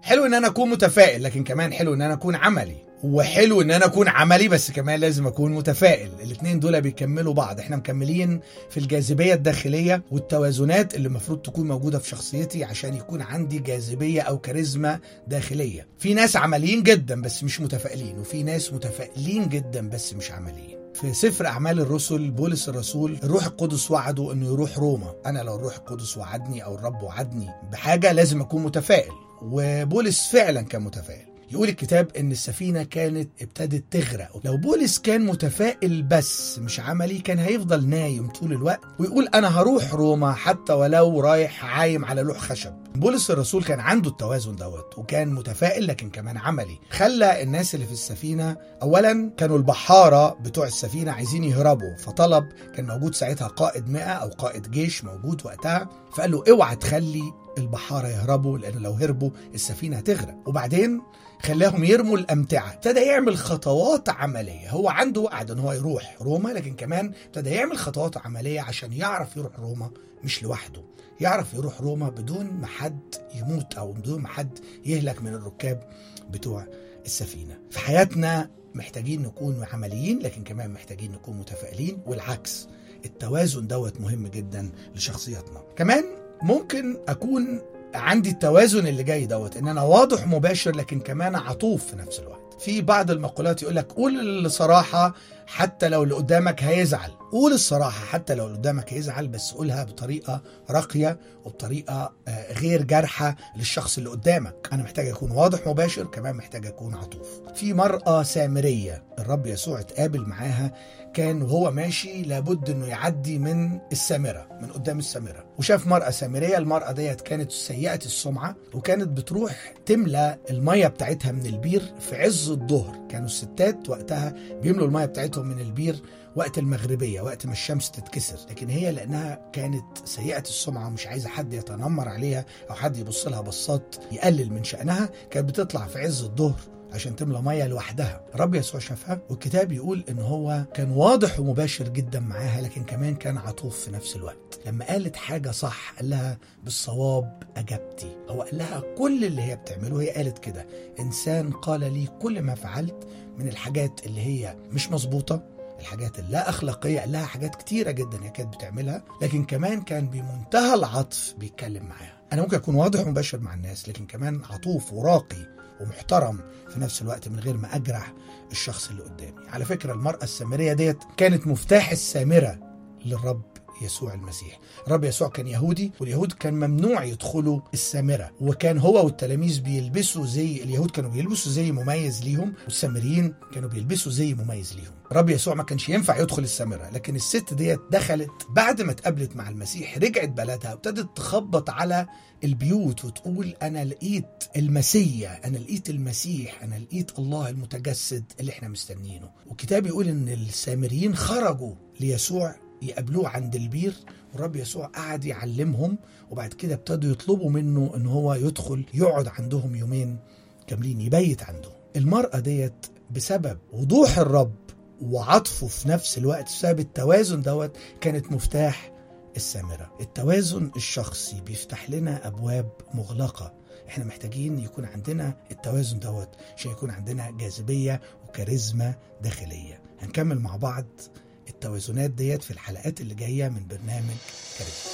حلو ان انا اكون متفائل لكن كمان حلو ان انا اكون عملي وحلو ان انا اكون عملي بس كمان لازم اكون متفائل الاثنين دول بيكملوا بعض احنا مكملين في الجاذبية الداخلية والتوازنات اللي المفروض تكون موجودة في شخصيتي عشان يكون عندي جاذبية او كاريزما داخلية في ناس عمليين جدا بس مش متفائلين وفي ناس متفائلين جدا بس مش عمليين في سفر اعمال الرسل بولس الرسول الروح القدس وعده انه يروح روما انا لو الروح القدس وعدني او الرب وعدني بحاجه لازم اكون متفائل وبولس فعلا كان متفائل يقول الكتاب ان السفينه كانت ابتدت تغرق لو بولس كان متفائل بس مش عملي كان هيفضل نايم طول الوقت ويقول انا هروح روما حتى ولو رايح عايم على لوح خشب بولس الرسول كان عنده التوازن دوت وكان متفائل لكن كمان عملي خلى الناس اللي في السفينه اولا كانوا البحاره بتوع السفينه عايزين يهربوا فطلب كان موجود ساعتها قائد مئة او قائد جيش موجود وقتها فقال له اوعى تخلي البحاره يهربوا لان لو هربوا السفينه هتغرق وبعدين خلاهم يرموا الامتعه ابتدى يعمل خطوات عمليه هو عنده وعد ان هو يروح روما لكن كمان ابتدى يعمل خطوات عمليه عشان يعرف يروح روما مش لوحده يعرف يروح روما بدون ما حد يموت او بدون ما حد يهلك من الركاب بتوع السفينه في حياتنا محتاجين نكون عمليين لكن كمان محتاجين نكون متفائلين والعكس التوازن دوت مهم جدا لشخصياتنا كمان ممكن اكون عندي التوازن اللي جاي دوت ان انا واضح مباشر لكن كمان عطوف في نفس الوقت في بعض المقولات يقول لك قول الصراحة حتى لو اللي قدامك هيزعل قول الصراحة حتى لو اللي قدامك هيزعل بس قولها بطريقة راقية وبطريقة غير جارحة للشخص اللي قدامك أنا محتاج أكون واضح مباشر كمان محتاج أكون عطوف في مرأة سامرية الرب يسوع اتقابل معاها كان وهو ماشي لابد انه يعدي من السامره من قدام السامره وشاف مراه سامريه المراه ديت كانت سيئه السمعه وكانت بتروح تملى الميه بتاعتها من البير في عز الظهر كانوا الستات وقتها بيملوا الميه بتاعتهم من البير وقت المغربيه وقت ما الشمس تتكسر لكن هي لانها كانت سيئه السمعه ومش عايزه حد يتنمر عليها او حد يبص لها بصات يقلل من شانها كانت بتطلع في عز الظهر عشان تملى ميه لوحدها رب يسوع شافها والكتاب يقول ان هو كان واضح ومباشر جدا معاها لكن كمان كان عطوف في نفس الوقت لما قالت حاجه صح قال لها بالصواب اجبتي هو قال لها كل اللي هي بتعمله هي قالت كده انسان قال لي كل ما فعلت من الحاجات اللي هي مش مظبوطه الحاجات اللا اخلاقيه قال لها حاجات كتيره جدا هي كانت بتعملها لكن كمان كان بمنتهى العطف بيتكلم معاها انا ممكن اكون واضح ومباشر مع الناس لكن كمان عطوف وراقي ومحترم في نفس الوقت من غير ما اجرح الشخص اللي قدامي على فكره المراه السامريه ديت كانت مفتاح السامره للرب يسوع المسيح الرب يسوع كان يهودي واليهود كان ممنوع يدخلوا السامرة وكان هو والتلاميذ بيلبسوا زي اليهود كانوا بيلبسوا زي مميز ليهم والسامريين كانوا بيلبسوا زي مميز ليهم الرب يسوع ما كانش ينفع يدخل السامرة لكن الست ديت دخلت بعد ما اتقابلت مع المسيح رجعت بلدها وابتدت تخبط على البيوت وتقول انا لقيت المسيا انا لقيت المسيح انا لقيت الله المتجسد اللي احنا مستنيينه والكتاب يقول ان السامريين خرجوا ليسوع يقابلوه عند البير والرب يسوع قعد يعلمهم وبعد كده ابتدوا يطلبوا منه ان هو يدخل يقعد عندهم يومين كاملين يبيت عندهم المرأة ديت بسبب وضوح الرب وعطفه في نفس الوقت بسبب التوازن دوت كانت مفتاح السامرة التوازن الشخصي بيفتح لنا أبواب مغلقة احنا محتاجين يكون عندنا التوازن دوت عشان يكون عندنا جاذبية وكاريزما داخلية هنكمل مع بعض التوازنات ديت في الحلقات اللي جاية من برنامج كاريزما